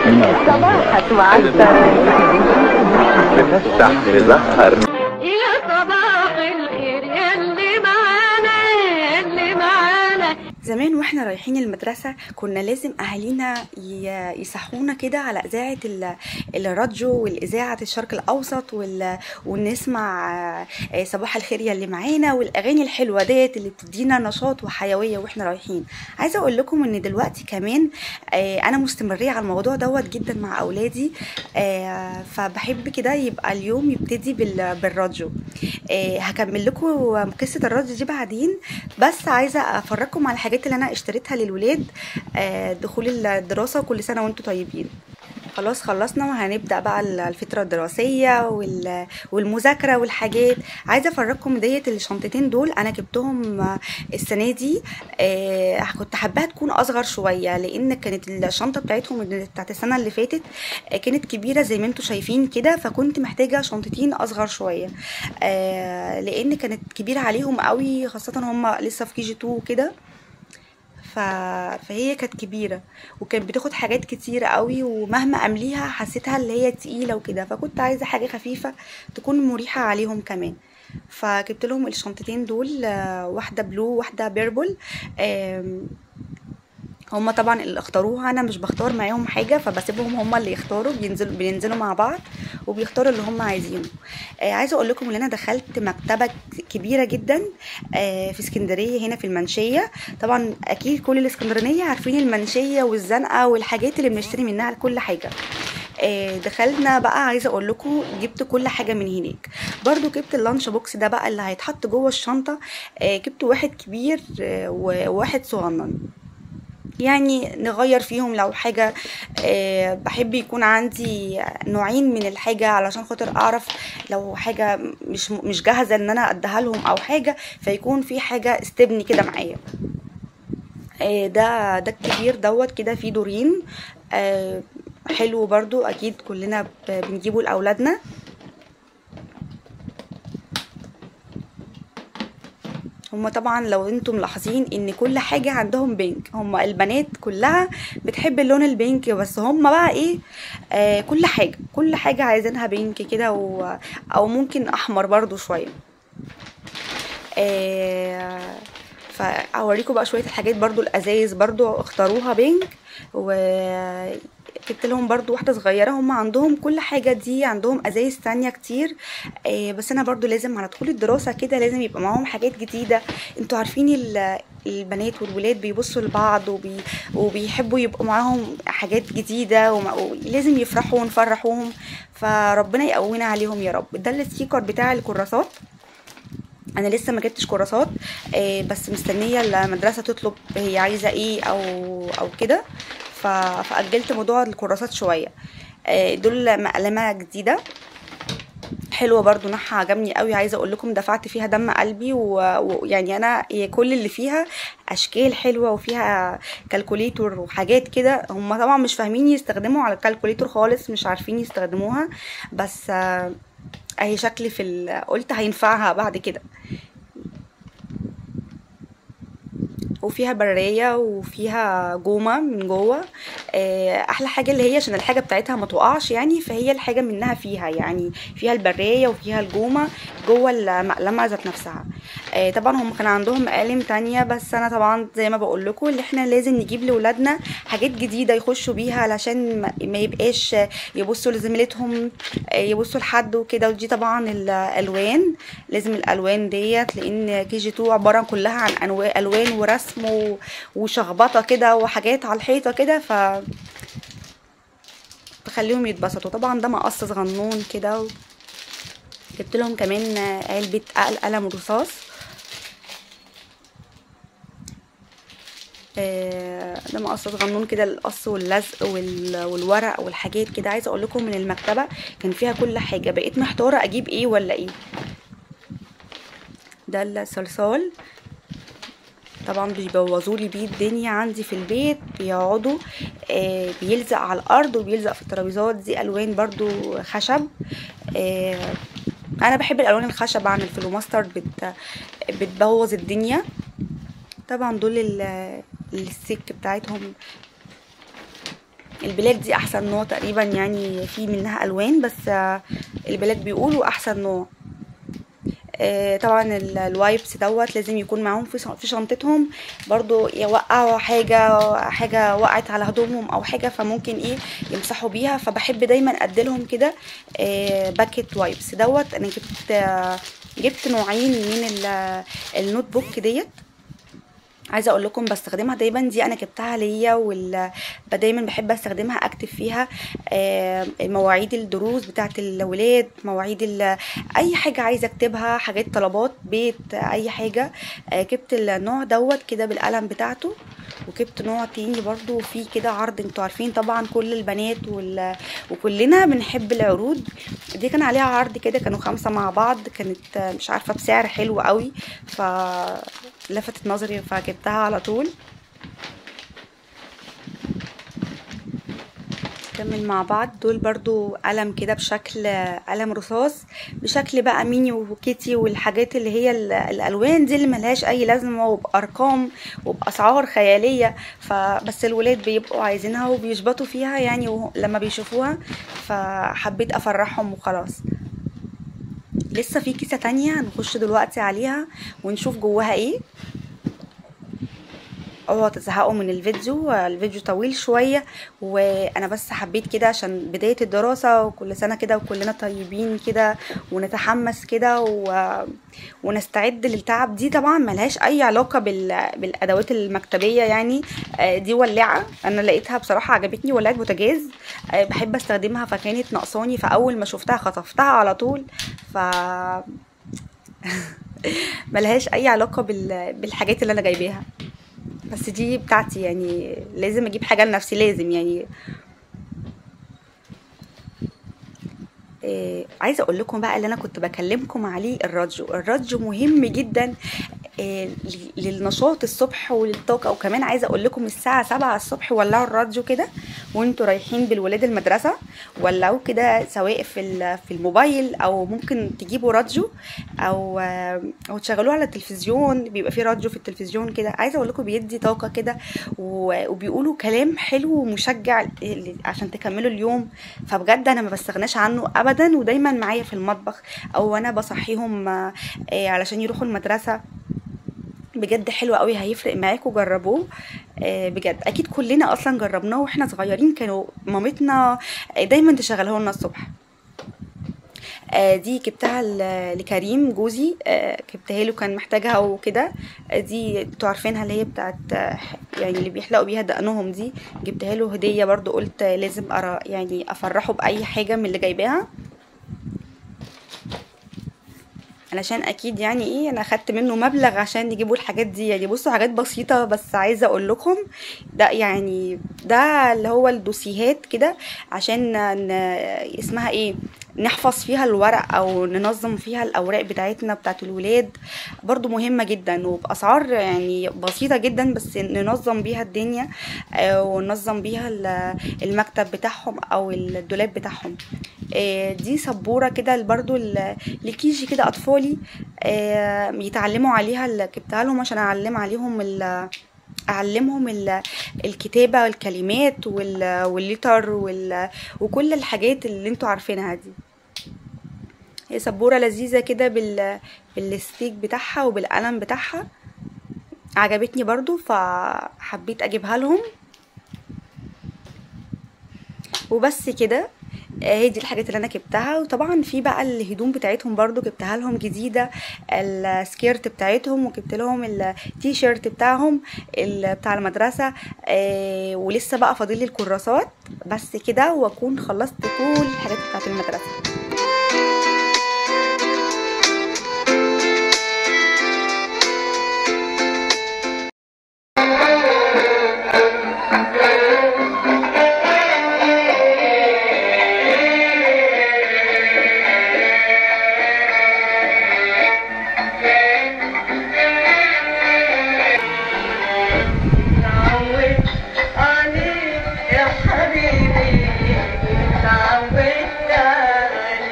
صباحك معسكر بنفتح نزهر يا صباح الخير يلي معانا يلي معانا زمان واحنا رايحين المدرسة كنا لازم أهالينا ي- يصحونا كده على إذاعة ال- الراديو والإذاعة الشرق الأوسط وال... ونسمع آه، صباح الخير يا اللي معانا والأغاني الحلوة ديت اللي بتدينا نشاط وحيوية واحنا رايحين عايزة أقول لكم إن دلوقتي كمان آه، أنا مستمرية على الموضوع دوت جدا مع أولادي آه، فبحب كده يبقى اليوم يبتدي بال... بالراديو آه، هكمل لكم قصة الراديو دي بعدين بس عايزة أفرجكم على الحاجات اللي أنا اشتريتها للولاد آه، دخول الدراسة كل سنة وانتم طيبين خلاص خلصنا وهنبدأ بقى ال- الفترة الدراسية وال- والمذاكرة والحاجات عايزة افرجكم ديت الشنطتين دول انا جبتهم آه، السنة دي آه، كنت حاباها تكون اصغر شوية لان كانت الشنطة بتاعتهم اللي- بتاعت السنة اللي فاتت آه، كانت كبيرة زي ما انتم شايفين كده فكنت محتاجة شنطتين اصغر شوية آه، لان كانت كبيرة عليهم قوي خاصة هم لسه في كي جي 2 وكده ف... فهي كانت كبيرة وكانت بتاخد حاجات كتيرة قوي ومهما أمليها حسيتها اللي هي تقيلة وكده فكنت عايزة حاجة خفيفة تكون مريحة عليهم كمان فجبت لهم الشنطتين دول آه، واحدة بلو واحدة بيربل آم، هما طبعا اللي اختاروها انا مش بختار معاهم حاجه فبسيبهم هما اللي يختاروا بينزلوا بينزلوا مع بعض وبيختاروا اللي هم عايزينه آه عايزه اقول لكم ان انا دخلت مكتبه كبيره جدا آه في اسكندريه هنا في المنشيه طبعا اكيد كل الاسكندرانيه عارفين المنشيه والزنقه والحاجات اللي بنشتري منها كل حاجه آه، دخلنا بقى عايزه اقول لكم جبت كل حاجه من هناك برضو جبت اللانش بوكس ده بقى اللي هيتحط جوه الشنطه آه، جبت واحد كبير آه، وواحد صغنن يعني نغير فيهم لو حاجة آه، بحب يكون عندي نوعين من الحاجة علشان خاطر أعرف لو حاجة مش مش جاهزة إن أنا أديها لهم أو حاجة فيكون في حاجة استبني كده معايا آه، ده ده الكبير دوت كده فيه دورين آه، حلو برضو أكيد كلنا ب- بنجيبه لأولادنا هما طبعا لو انتم ملاحظين ان كل حاجة عندهم بينك هما البنات كلها بتحب اللون البينك بس هما بقى ايه آه كل حاجة كل حاجة عايزينها بينك كده و- او ممكن احمر برضو شوية آه فاوريكم بقى شويه الحاجات برضو الازايز برضو اختاروها بينك و جبت لهم برضو واحده صغيره هم عندهم كل حاجه دي عندهم ازايز تانية كتير آه بس انا برضو لازم على طول الدراسه كده لازم يبقى معاهم حاجات جديده انتوا عارفين ال- البنات والولاد بيبصوا لبعض وبي... وبيحبوا يبقوا معاهم حاجات جديده وم... ولازم يفرحوا ونفرحوهم فربنا يقوينا عليهم يا رب ده الستيكر بتاع الكراسات انا لسه ما جبتش كراسات آه، بس مستنيه المدرسه تطلب هي عايزه ايه او او كده ف- فاجلت موضوع الكراسات شويه آه، دول مقلمه جديده حلوه برضو نوعها عجبني قوي عايزه اقول لكم دفعت فيها دم قلبي و- ويعني انا هي كل اللي فيها اشكال حلوه وفيها كالكوليتور وحاجات كده هم طبعا مش فاهمين يستخدموا على الكالكوليتور خالص مش عارفين يستخدموها بس آه، اهي شكلي في ال- قلت هينفعها بعد كده وفيها برية وفيها جومة من جوه آه، احلى حاجة اللي هي عشان الحاجة بتاعتها ما تقعش يعني فهي الحاجة منها فيها يعني فيها البرية وفيها الجومة جوه المقلمة ذات نفسها آه، طبعا هم كان عندهم مقالم تانية بس انا طبعا زي ما بقول لكم اللي احنا لازم نجيب لاولادنا حاجات جديدة يخشوا بيها علشان ما- ما يبقاش يبصوا لزميلتهم آه، يبصوا لحد وكده ودي طبعا الالوان لازم الالوان ديت لان كي جي 2 عباره كلها عن أنوا- الوان ورسم و- وشخبطه كده وحاجات على الحيطه كده ف تخليهم يتبسطوا طبعا ده مقص صغنون كده و... جبت لهم كمان علبه قل- قلم رصاص آه، ده مقص صغنون كده القص واللزق وال- والورق والحاجات كده عايزه اقول لكم من المكتبه كان فيها كل حاجه بقيت محتاره اجيب ايه ولا ايه ده الصلصال طبعا بيبوظوا لي بيه الدنيا عندي في البيت بيقعدوا آه بيلزق على الارض وبيلزق في الترابيزات دي الوان برضو خشب آه انا بحب الالوان الخشب عن الفلوماستر بت بتبوظ الدنيا طبعا دول ال- السك بتاعتهم البلاك دي احسن نوع تقريبا يعني في منها الوان بس آه، البلاك بيقولوا احسن نوع آه، طبعا ال- الوايبس دوت لازم يكون معاهم في شن- في شنطتهم برضو يوقعوا حاجة حاجة وقعت على هدومهم او حاجة فممكن ايه يمسحوا بيها فبحب دايما اديلهم كده آه، باكيت وايبس دوت انا جبت آه، جبت نوعين من ال- النوت بوك ديت عايزه اقول لكم بستخدمها دايما دي انا جبتها ليا وال ب- دايما بحب استخدمها اكتب فيها آه، مواعيد الدروس بتاعه الولاد مواعيد ال- اي حاجه عايزه اكتبها حاجات طلبات بيت اي حاجه آه، جبت النوع دوت كده بالقلم بتاعته وجبت نوع تاني برضو فيه كده عرض انتوا عارفين طبعا كل البنات وال... وكلنا بنحب العروض دي كان عليها عرض كده كانوا خمسة مع بعض كانت آه، مش عارفة بسعر حلو قوي فلفتت نظري فجبتها على طول نكمل مع بعض دول برضو قلم كده بشكل قلم رصاص بشكل بقى ميني وكيتي والحاجات اللي هي ال- الالوان دي اللي ملهاش اي لازمه وبارقام وباسعار خياليه فبس الولاد بيبقوا عايزينها وبيشبطوا فيها يعني وه- لما بيشوفوها فحبيت افرحهم وخلاص لسه في كيسه تانية هنخش دلوقتي عليها ونشوف جواها ايه اوعوا تزهقوا من الفيديو الفيديو طويل شوية وانا بس حبيت كده عشان بداية الدراسة وكل سنة كده وكلنا طيبين كده ونتحمس كده و... ونستعد للتعب دي طبعا ملهاش اي علاقة بال... بالادوات المكتبية يعني آه، دي ولاعة انا لقيتها بصراحة عجبتني ولاعة بوتاجاز آه، بحب استخدمها فكانت ناقصاني فاول ما شفتها خطفتها على طول ف ملهاش اي علاقة بال... بالحاجات اللي انا جايباها بس دي بتاعتي يعني لازم اجيب حاجه لنفسي لازم يعني إيه عايزه اقول لكم بقى اللي انا كنت بكلمكم عليه الراديو الراديو مهم جدا إيه ل- للنشاط الصبح وللطاقه وكمان عايزه اقول لكم الساعه 7 الصبح ولعوا الراديو كده وانتوا رايحين بالولاد المدرسه ولعوه كده سواء في ال- في الموبايل او ممكن تجيبوا راديو او او تشغلوه على التلفزيون بيبقى فيه راديو في التلفزيون كده عايزه اقول لكم بيدي طاقه كده و- وبيقولوا كلام حلو ومشجع ل- عشان تكملوا اليوم فبجد انا ما بستغناش عنه ابدا ودايما معايا في المطبخ او انا بصحيهم آه، آه، علشان يروحوا المدرسه بجد حلو قوي هيفرق معاكم جربوه آه، بجد اكيد كلنا اصلا جربناه واحنا صغيرين كانوا مامتنا آه، دايما تشغله لنا الصبح آه، دي جبتها ل- لكريم جوزي آه، جبتها له كان محتاجها وكده آه، دي انتوا عارفينها اللي هي بتاعت آه، يعني اللي بيحلقوا بيها دقنهم دي جبتها له هديه برضو قلت لازم أرى يعني افرحه باي حاجه من اللي جايباها علشان اكيد يعني ايه انا اخدت منه مبلغ عشان يجيبوا الحاجات دي يعني بصوا حاجات بسيطة بس عايزة اقول لكم ده يعني ده اللي هو الدوسيهات كده عشان ن... اسمها ايه نحفظ فيها الورق او ننظم فيها الاوراق بتاعتنا بتاعت الولاد برضو مهمة جدا وباسعار يعني بسيطة جدا بس ننظم بيها الدنيا آه، وننظم بيها ال- المكتب بتاعهم او الدولاب بتاعهم آه، دي سبورة كده برضو ل- لكيجي كده اطفالي آه، يتعلموا عليها اللي جبتها لهم عشان اعلم عليهم ال- اعلمهم ال- الكتابة والكلمات وال- والليتر وال- وكل الحاجات اللي انتوا عارفينها دي هي سبورة لذيذة كده بال بالستيك بتاعها وبالقلم بتاعها عجبتني برضو فحبيت اجيبها لهم وبس كده آه، هي دي الحاجات اللي انا جبتها وطبعا في بقى الهدوم بتاعتهم برضو جبتها لهم جديده السكيرت بتاعتهم وجبت لهم التي شيرت بتاعهم ال- بتاع المدرسه آه، ولسه بقى فاضل لي الكراسات بس كده واكون خلصت كل الحاجات بتاعت المدرسه تعود عليك يا حبيبي تعودت عليك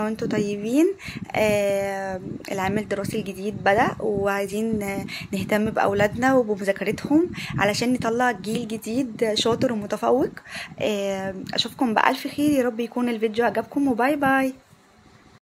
وانتم طيبين آه العام الدراسي الجديد بدأ وعايزين آه، نهتم بأولادنا وبمذاكرتهم علشان نطلع جيل جديد شاطر ومتفوق آه أشوفكم بألف خير يا رب يكون الفيديو عجبكم وباي باي